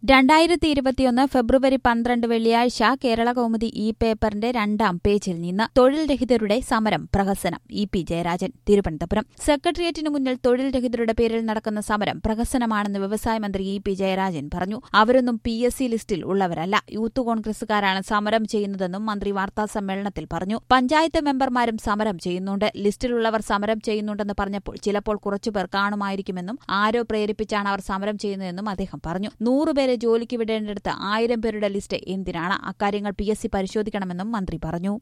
രണ്ടായിരത്തി ഇരുപത്തിയൊന്ന് ഫെബ്രുവരി പന്ത്രണ്ട് വെള്ളിയാഴ്ച കേരള കൗമുദി ഇ പേപ്പറിന്റെ രണ്ടാം പേജിൽ നിന്ന് തൊഴിൽ രഹിതരുടെ സമരം പ്രഹസനം ഇ പി ജയരാജൻ തിരുവനന്തപുരം സെക്രട്ടേറിയറ്റിന് മുന്നിൽ തൊഴിൽ രഹിതരുടെ പേരിൽ നടക്കുന്ന സമരം പ്രഹസനമാണെന്ന് വ്യവസായ മന്ത്രി ഇ പി ജയരാജൻ പറഞ്ഞു അവരൊന്നും പി എസ് സി ലിസ്റ്റിൽ ഉള്ളവരല്ല യൂത്ത് കോൺഗ്രസുകാരാണ് സമരം ചെയ്യുന്നതെന്നും മന്ത്രി വാർത്താ സമ്മേളനത്തിൽ പറഞ്ഞു പഞ്ചായത്ത് മെമ്പർമാരും സമരം ചെയ്യുന്നുണ്ട് ലിസ്റ്റിലുള്ളവർ സമരം ചെയ്യുന്നുണ്ടെന്ന് പറഞ്ഞപ്പോൾ ചിലപ്പോൾ കുറച്ചുപേർ കാണുമായിരിക്കുമെന്നും ആരോ പ്രേരിപ്പിച്ചാണ് അവർ സമരം ചെയ്യുന്നതെന്നും അദ്ദേഹം പറഞ്ഞു നൂറുപേരെ ജോലിക്ക് വിടേണ്ടിടത്ത് ആയിരം പേരുടെ ലിസ്റ്റ് എന്തിനാണ് അക്കാര്യങ്ങൾ പി എസ് സി പരിശോധിക്കണമെന്നും മന്ത്രി പറഞ്ഞു